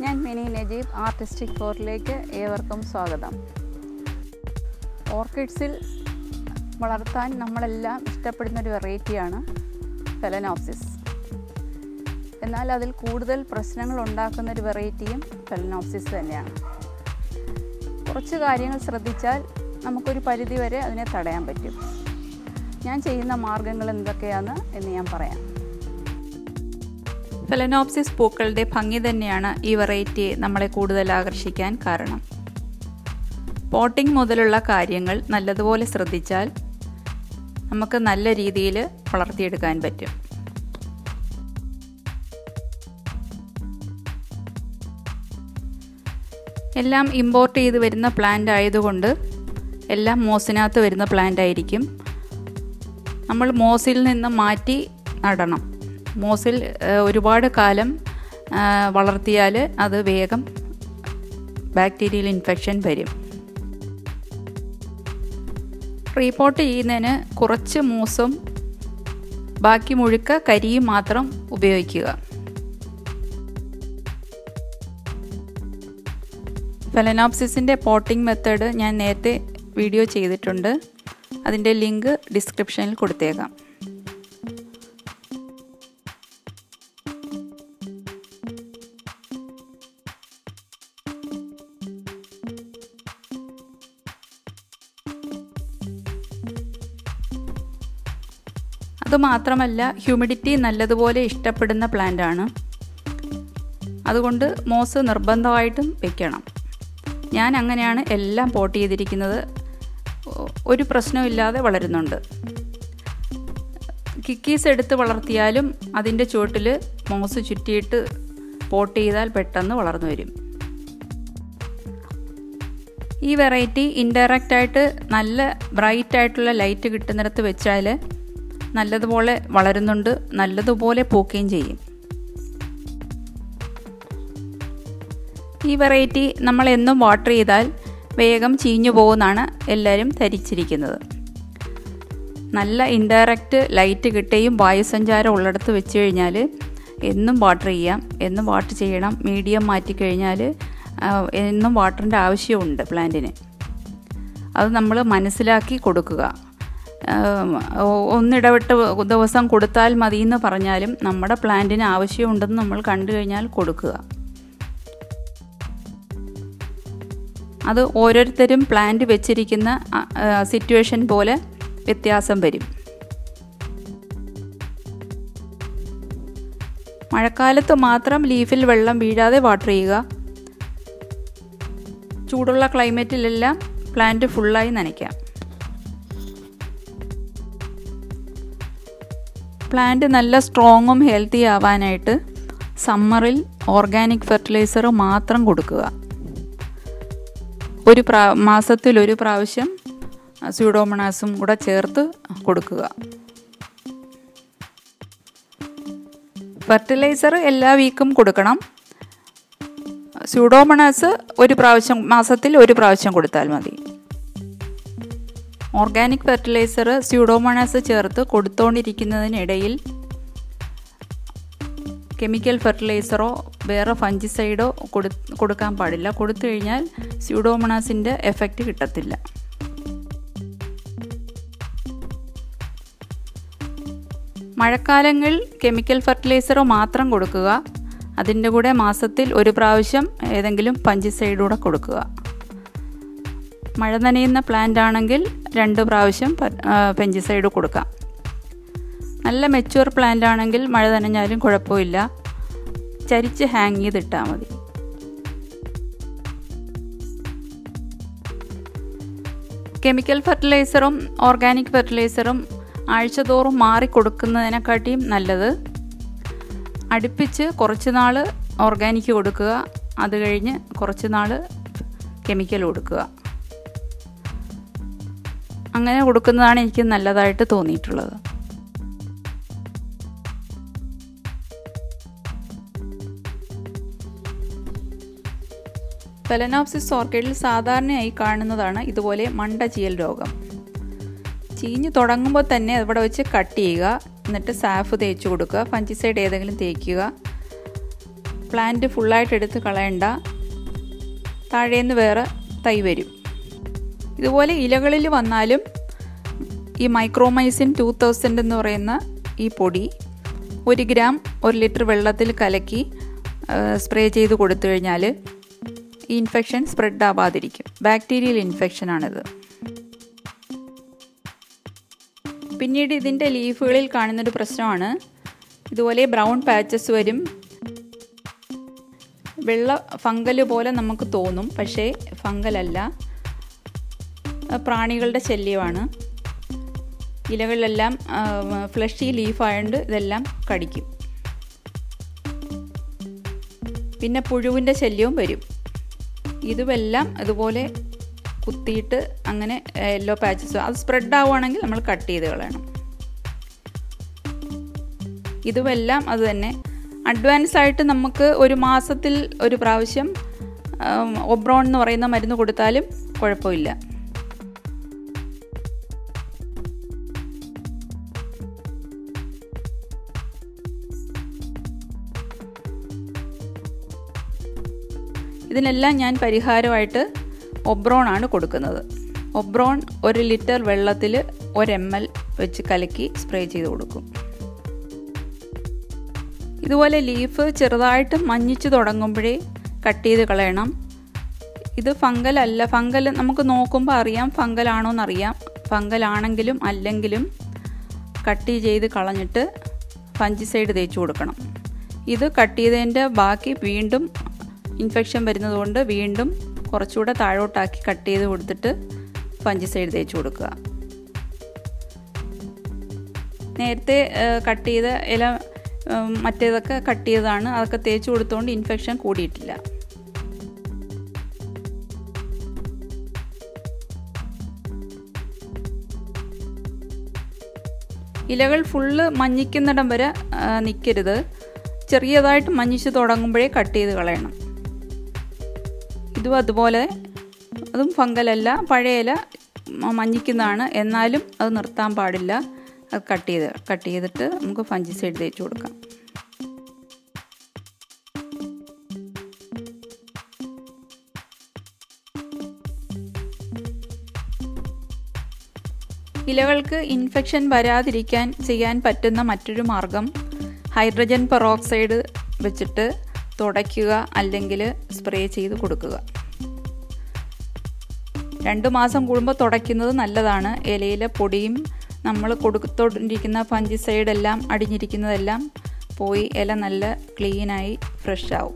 ഞാൻ mini Najeeb artistic ഫോറിലേക്ക് ഏവർക്കും സ്വാഗതം ഓർക്കിഡ്സിൽ വളർത്താൻ നമ്മളെല്ലാം ഇഷ്ടപ്പെടുന്ന ഒരു വെറൈറ്റിയാണ് ഫെലനോപ്സിസ് എന്നാൽ അതിൽ കൂടുതൽ പ്രശ്നങ്ങൾ ഉണ്ടാക്കുന്ന ഒരു വെറൈറ്റിയും ഫെലനോപ്സിസ് തന്നെയാണ് കുറച്ച് കാര്യങ്ങൾ ശ്രദ്ധിച്ചാൽ നമുക്കൊരു പരിധി വരെ അതിനെ തടയാൻ പറ്റും ഞാൻ ചെയ്യുന്ന മാർഗങ്ങൾ എന്തൊക്കെയാണ് എന്ന് ഞാൻ പറയാം ഫെലനോപ്സിസ് പൂക്കളുടെ ഭംഗി തന്നെയാണ് ഈ വെറൈറ്റിയെ നമ്മളെ കൂടുതൽ ആകർഷിക്കാൻ കാരണം പോട്ടിംഗ് മുതലുള്ള കാര്യങ്ങൾ നല്ലതുപോലെ ശ്രദ്ധിച്ചാൽ നമുക്ക് നല്ല രീതിയിൽ വളർത്തിയെടുക്കാൻ പറ്റും എല്ലാം ഇമ്പോർട്ട് ചെയ്ത് വരുന്ന പ്ലാന്റ് ആയതുകൊണ്ട് എല്ലാം മോസിനകത്ത് വരുന്ന പ്ലാന്റ് ആയിരിക്കും നമ്മൾ മോസിൽ നിന്ന് മാറ്റി നടണം മോസിൽ ഒരുപാട് കാലം വളർത്തിയാൽ അത് വേഗം ബാക്ടീരിയൽ ഇൻഫെക്ഷൻ വരും റീപോർട്ട് ചെയ്യുന്നതിന് കുറച്ച് മൂസും ബാക്കി മുഴുക്ക കരിയും മാത്രം ഉപയോഗിക്കുക ഫെലനോപ്സിസിൻ്റെ പോട്ടിംഗ് മെത്തേഡ് ഞാൻ നേരത്തെ വീഡിയോ ചെയ്തിട്ടുണ്ട് അതിൻ്റെ ലിങ്ക് ഡിസ്ക്രിപ്ഷനിൽ കൊടുത്തേക്കാം അതുമാത്രമല്ല ഹ്യൂമിഡിറ്റി നല്ലതുപോലെ ഇഷ്ടപ്പെടുന്ന പ്ലാന്റ് ആണ് അതുകൊണ്ട് മോസ് നിർബന്ധമായിട്ടും വെക്കണം ഞാൻ അങ്ങനെയാണ് എല്ലാം പോട്ട് ചെയ്തിരിക്കുന്നത് ഒരു പ്രശ്നമില്ലാതെ വളരുന്നുണ്ട് കിക്കീസ് എടുത്ത് വളർത്തിയാലും അതിൻ്റെ ചുവട്ടിൽ മോസ് ചുറ്റിയിട്ട് പോട്ട് ചെയ്താൽ പെട്ടെന്ന് വളർന്നു വരും ഈ വെറൈറ്റി ഇൻഡയറക്റ്റ് ആയിട്ട് നല്ല ബ്രൈറ്റ് ആയിട്ടുള്ള ലൈറ്റ് കിട്ടുന്നിടത്ത് വെച്ചാൽ നല്ലതുപോലെ വളരുന്നുണ്ട് നല്ലതുപോലെ പൂക്കുകയും ചെയ്യും ഈ വെറൈറ്റി നമ്മൾ എന്നും വാട്ടർ ചെയ്താൽ വേഗം ചീഞ്ഞു പോകുമെന്നാണ് എല്ലാവരും ധരിച്ചിരിക്കുന്നത് നല്ല ഇൻഡയറക്റ്റ് ലൈറ്റ് കിട്ടുകയും വായുസഞ്ചാരം ഉള്ളിടത്ത് വെച്ച് കഴിഞ്ഞാൽ എന്നും വാട്ടർ ചെയ്യാം എന്നും വാട്ടർ ചെയ്യണം മീഡിയം മാറ്റിക്കഴിഞ്ഞാൽ എന്നും വാട്ടറിൻ്റെ ആവശ്യമുണ്ട് പ്ലാന്റിന് അത് നമ്മൾ മനസ്സിലാക്കി കൊടുക്കുക ഒന്നിടവിട്ട് ദിവസം കൊടുത്താൽ മതി എന്ന് പറഞ്ഞാലും നമ്മുടെ പ്ലാന്റിന് ആവശ്യമുണ്ടെന്ന് നമ്മൾ കണ്ടു കഴിഞ്ഞാൽ കൊടുക്കുക അത് ഓരോരുത്തരും പ്ലാന്റ് വെച്ചിരിക്കുന്ന സിറ്റുവേഷൻ പോലെ വ്യത്യാസം വരും മഴക്കാലത്ത് മാത്രം ലീഫിൽ വെള്ളം വീഴാതെ വാട്ടർ ചെയ്യുക ചൂടുള്ള ക്ലൈമറ്റിലെല്ലാം പ്ലാന്റ് ഫുള്ളായി നനയ്ക്കാം പ്ലാന്റ് നല്ല സ്ട്രോങ്ങും ഹെൽത്തി ആവാനായിട്ട് സമ്മറിൽ ഓർഗാനിക് ഫെർട്ടിലൈസർ മാത്രം കൊടുക്കുക ഒരു പ്രാ മാസത്തിൽ ഒരു പ്രാവശ്യം സ്യൂഡോമണാസും കൂടെ ചേർത്ത് കൊടുക്കുക ഫെർട്ടിലൈസർ എല്ലാ വീക്കും കൊടുക്കണം സ്യൂഡോമണാസ് ഒരു പ്രാവശ്യം മാസത്തിൽ ഒരു പ്രാവശ്യം കൊടുത്താൽ മതി ഓർഗാനിക് ഫെർട്ടിലൈസർ സ്യൂഡോമണാസ് ചേർത്ത് കൊടുത്തുകൊണ്ടിരിക്കുന്നതിനിടയിൽ കെമിക്കൽ ഫെർട്ടിലൈസറോ വേറെ ഫഞ്ചിസൈഡോ കൊടു കൊടുക്കാൻ പാടില്ല കൊടുത്തു കഴിഞ്ഞാൽ സ്യൂഡോമണാസിൻ്റെ എഫക്റ്റ് കിട്ടത്തില്ല മഴക്കാലങ്ങളിൽ കെമിക്കൽ ഫെർട്ടിലൈസർ മാത്രം കൊടുക്കുക അതിൻ്റെ കൂടെ മാസത്തിൽ ഒരു പ്രാവശ്യം ഏതെങ്കിലും പഞ്ചിസൈഡൂടെ കൊടുക്കുക മഴ നനയുന്ന പ്ലാന്റ് ആണെങ്കിൽ രണ്ട് പ്രാവശ്യം പെഞ്ചിസൈഡ് കൊടുക്കാം നല്ല മെച്യൂർ പ്ലാന്റ് ആണെങ്കിൽ മഴ നനഞ്ഞാലും കുഴപ്പമില്ല ചരിച്ച് ഹാങ് ചെയ്തിട്ടാൽ മതി കെമിക്കൽ ഫെർട്ടിലൈസറും ഓർഗാനിക് ഫെർട്ടിലൈസറും ആഴ്ചതോറും മാറി കൊടുക്കുന്നതിനെക്കാട്ടിയും നല്ലത് അടുപ്പിച്ച് കുറച്ച് നാൾ ഓർഗാനിക് കൊടുക്കുക അത് കഴിഞ്ഞ് കുറച്ച് നാൾ കെമിക്കൽ കൊടുക്കുക അങ്ങനെ കൊടുക്കുന്നതാണ് എനിക്ക് നല്ലതായിട്ട് തോന്നിയിട്ടുള്ളത് ഫെലനോപ്സിസ് ഓർക്കിഡിൽ സാധാരണയായി കാണുന്നതാണ് ഇതുപോലെ മണ്ട ചീയൽ രോഗം ചീഞ്ഞ് തുടങ്ങുമ്പോൾ തന്നെ അവിടെ വെച്ച് കട്ട് ചെയ്യുക എന്നിട്ട് സാഫ് തേച്ച് കൊടുക്കുക ഫഞ്ചിസൈഡ് ഏതെങ്കിലും തേക്കുക പ്ലാന്റ് ഫുള്ളായിട്ട് എടുത്ത് കളയണ്ട താഴേന്ന് വേറെ തൈ വരും ഇതുപോലെ ഇലകളിൽ വന്നാലും ഈ മൈക്രോമൈസിൻ ടു തൗസൻഡ് എന്ന് പറയുന്ന ഈ പൊടി ഒരു ഗ്രാം ഒരു ലിറ്റർ വെള്ളത്തിൽ കലക്കി സ്പ്രേ ചെയ്ത് കൊടുത്തു കഴിഞ്ഞാൽ ഈ ഇൻഫെക്ഷൻ സ്പ്രെഡ് ആവാതിരിക്കും ബാക്ടീരിയൽ ഇൻഫെക്ഷനാണിത് പിന്നീട് ഇതിൻ്റെ ലീഫുകളിൽ കാണുന്നൊരു പ്രശ്നമാണ് ഇതുപോലെ ബ്രൗൺ പാച്ചസ് വരും വെള്ള ഫംഗൽ പോലെ നമുക്ക് തോന്നും പക്ഷേ ഫംഗലല്ല പ്രാണികളുടെ ശല്യമാണ് ഇലകളിലെല്ലാം ഫ്ലഷി ലീഫായതുകൊണ്ട് ഇതെല്ലാം കടിക്കും പിന്നെ പുഴുവിൻ്റെ ശല്യവും വരും ഇതുമെല്ലാം ഇതുപോലെ കുത്തിയിട്ട് അങ്ങനെ യെല്ലോ പാച്ചസ് അത് സ്പ്രെഡ് ആവുകയാണെങ്കിൽ നമ്മൾ കട്ട് ചെയ്ത് കളയണം ഇതുമെല്ലാം അത് തന്നെ അഡ്വാൻസ് ആയിട്ട് നമുക്ക് ഒരു മാസത്തിൽ ഒരു പ്രാവശ്യം ഒബ്രോൺ എന്ന് പറയുന്ന മരുന്ന് കൊടുത്താലും കുഴപ്പമില്ല ഇതിനെല്ലാം ഞാൻ പരിഹാരമായിട്ട് ഒബ്രോൺ ആണ് കൊടുക്കുന്നത് ഒബ്രോൺ ഒരു ലിറ്റർ വെള്ളത്തിൽ ഒരു എം എൽ വെച്ച് കലക്കി സ്പ്രേ ചെയ്ത് കൊടുക്കും ഇതുപോലെ ലീഫ് ചെറുതായിട്ട് മഞ്ഞിച്ച് തുടങ്ങുമ്പോഴേ കട്ട് ചെയ്ത് കളയണം ഇത് ഫംഗൽ അല്ല ഫംഗൽ നമുക്ക് നോക്കുമ്പോൾ അറിയാം ഫംഗലാണോ എന്നറിയാം ഫംഗലാണെങ്കിലും അല്ലെങ്കിലും കട്ട് ചെയ്ത് കളഞ്ഞിട്ട് ഫഞ്ചിസൈഡ് തേച്ച് കൊടുക്കണം ഇത് കട്ട് ചെയ്തതിൻ്റെ ബാക്കി വീണ്ടും ഇൻഫെക്ഷൻ വരുന്നതുകൊണ്ട് വീണ്ടും കുറച്ചുകൂടെ താഴോട്ടാക്കി കട്ട് ചെയ്ത് കൊടുത്തിട്ട് ഫഞ്ചിസൈഡ് തേച്ച് കൊടുക്കുക നേരത്തെ കട്ട് ചെയ്ത ഇല മറ്റേതൊക്കെ കട്ട് ചെയ്തതാണ് അതൊക്കെ തേച്ച് കൊടുത്തുകൊണ്ട് ഇൻഫെക്ഷൻ കൂടിയിട്ടില്ല ഇലകൾ ഫുള്ള് മഞ്ഞിക്കുന്നിടം വരെ നിൽക്കരുത് ചെറിയതായിട്ട് മഞ്ഞിച്ച് തുടങ്ങുമ്പോഴേ കട്ട് ചെയ്ത് കളയണം ഇതും അതുപോലെ അതും ഫംഗലല്ല പഴയ ഇല മഞ്ഞിക്കുന്നതാണ് എന്നാലും അത് നിർത്താൻ പാടില്ല അത് കട്ട് ചെയ്ത് കട്ട് ചെയ്തിട്ട് നമുക്ക് ഫഞ്ചിസൈഡ് തേച്ച് കൊടുക്കാം ഇലകൾക്ക് ഇൻഫെക്ഷൻ വരാതിരിക്കാൻ ചെയ്യാൻ പറ്റുന്ന മറ്റൊരു മാർഗം ഹൈഡ്രജൻ പെറോക്സൈഡ് വെച്ചിട്ട് തുടയ്ക്കുക അല്ലെങ്കിൽ സ്പ്രേ ചെയ്ത് കൊടുക്കുക രണ്ട് മാസം കൂടുമ്പോൾ തുടയ്ക്കുന്നത് നല്ലതാണ് ഇലയിലെ പൊടിയും നമ്മൾ കൊടുത്തോണ്ടിരിക്കുന്ന ഫഞ്ചിസൈഡ് എല്ലാം അടിഞ്ഞിരിക്കുന്നതെല്ലാം പോയി ഇല നല്ല ക്ലീനായി ഫ്രഷ് ആവും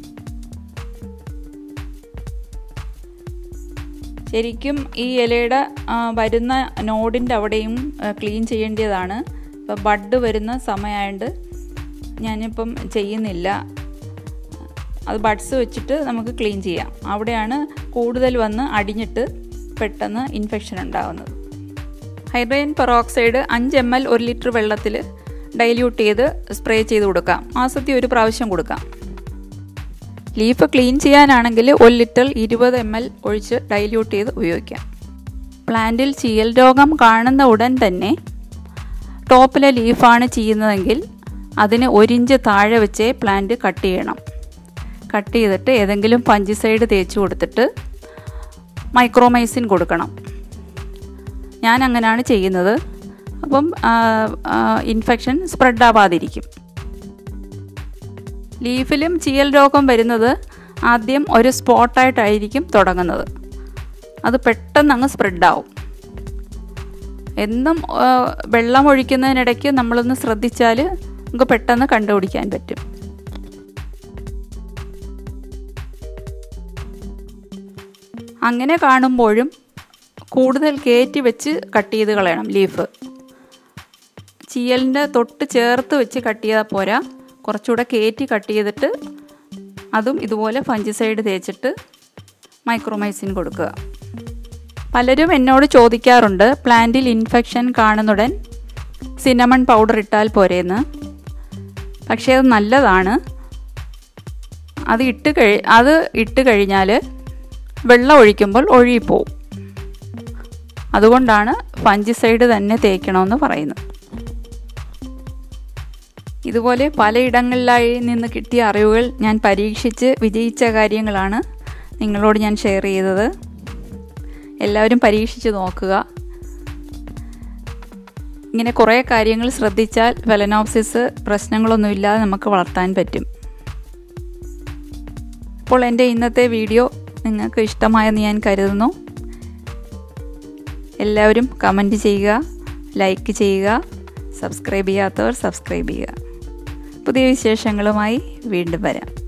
ശരിക്കും ഈ ഇലയുടെ വരുന്ന നോഡിൻ്റെ അവിടെയും ക്ലീൻ ചെയ്യേണ്ടതാണ് ഇപ്പോൾ ബഡ് വരുന്ന സമയമായതുകൊണ്ട് ഞാനിപ്പം ചെയ്യുന്നില്ല അത് ബഡ്സ് വെച്ചിട്ട് നമുക്ക് ക്ലീൻ ചെയ്യാം അവിടെയാണ് കൂടുതൽ വന്ന് അടിഞ്ഞിട്ട് പെട്ടെന്ന് ഇൻഫെക്ഷൻ ഉണ്ടാകുന്നത് ഹൈഡ്രജൻ പെറോക്സൈഡ് അഞ്ച് എം എൽ ഒരു ലിറ്റർ വെള്ളത്തിൽ ഡൈല്യൂട്ട് ചെയ്ത് സ്പ്രേ ചെയ്ത് കൊടുക്കാം മാസത്തിൽ ഒരു പ്രാവശ്യം കൊടുക്കാം ലീഫ് ക്ലീൻ ചെയ്യാനാണെങ്കിൽ ഒരു ലിറ്റർ ഇരുപത് എം എൽ ഒഴിച്ച് ഡൈല്യൂട്ട് ചെയ്ത് ഉപയോഗിക്കാം പ്ലാന്റിൽ ചീയൽ രോഗം കാണുന്ന ഉടൻ തന്നെ ടോപ്പിലെ ലീഫാണ് ചെയ്യുന്നതെങ്കിൽ അതിന് ഒരിഞ്ച് താഴെ വെച്ചേ പ്ലാന്റ് കട്ട് ചെയ്യണം കട്ട് ചെയ്തിട്ട് ഏതെങ്കിലും പഞ്ചിസൈഡ് തേച്ച് കൊടുത്തിട്ട് മൈക്രോമൈസിൻ കൊടുക്കണം ഞാൻ അങ്ങനെയാണ് ചെയ്യുന്നത് അപ്പം ഇൻഫെക്ഷൻ സ്പ്രെഡ് ആവാതിരിക്കും ലീഫിലും ചീയൽ രോഗം വരുന്നത് ആദ്യം ഒരു സ്പോട്ടായിട്ടായിരിക്കും തുടങ്ങുന്നത് അത് പെട്ടെന്ന് അങ്ങ് സ്പ്രെഡാവും എന്നും വെള്ളം ഒഴിക്കുന്നതിനിടയ്ക്ക് നമ്മളൊന്ന് ശ്രദ്ധിച്ചാൽ നമുക്ക് പെട്ടെന്ന് കണ്ടുപിടിക്കാൻ പറ്റും അങ്ങനെ കാണുമ്പോഴും കൂടുതൽ കയറ്റി വെച്ച് കട്ട് ചെയ്ത് കളയണം ലീഫ് ചീയലിൻ്റെ തൊട്ട് ചേർത്ത് വെച്ച് കട്ട് ചെയ്താൽ പോരാ കുറച്ചുകൂടെ കയറ്റി കട്ട് ചെയ്തിട്ട് അതും ഇതുപോലെ ഫഞ്ചിസൈഡ് തേച്ചിട്ട് മൈക്രോമൈസിൻ കൊടുക്കുക പലരും എന്നോട് ചോദിക്കാറുണ്ട് പ്ലാന്റിൽ ഇൻഫെക്ഷൻ കാണുന്നുടൻ സിനമൺ പൗഡർ ഇട്ടാൽ പോരെയെന്ന് പക്ഷേ അത് നല്ലതാണ് അത് ഇട്ട് കഴി അത് ഇട്ട് കഴിഞ്ഞാൽ വെള്ളം ഒഴിക്കുമ്പോൾ ഒഴുകിപ്പോവും അതുകൊണ്ടാണ് ഫഞ്ചിസൈഡ് തന്നെ തേക്കണമെന്ന് പറയുന്നത് ഇതുപോലെ പലയിടങ്ങളിലായി നിന്ന് കിട്ടിയ അറിവുകൾ ഞാൻ പരീക്ഷിച്ച് വിജയിച്ച കാര്യങ്ങളാണ് നിങ്ങളോട് ഞാൻ ഷെയർ ചെയ്തത് എല്ലാവരും പരീക്ഷിച്ച് നോക്കുക ഇങ്ങനെ കുറേ കാര്യങ്ങൾ ശ്രദ്ധിച്ചാൽ ഫെലനോപ്സിസ് പ്രശ്നങ്ങളൊന്നുമില്ലാതെ നമുക്ക് വളർത്താൻ പറ്റും അപ്പോൾ എൻ്റെ ഇന്നത്തെ വീഡിയോ നിങ്ങൾക്ക് ഇഷ്ടമായെന്ന് ഞാൻ കരുതുന്നു എല്ലാവരും കമൻറ്റ് ചെയ്യുക ലൈക്ക് ചെയ്യുക സബ്സ്ക്രൈബ് ചെയ്യാത്തവർ സബ്സ്ക്രൈബ് ചെയ്യുക പുതിയ വിശേഷങ്ങളുമായി വീണ്ടും വരാം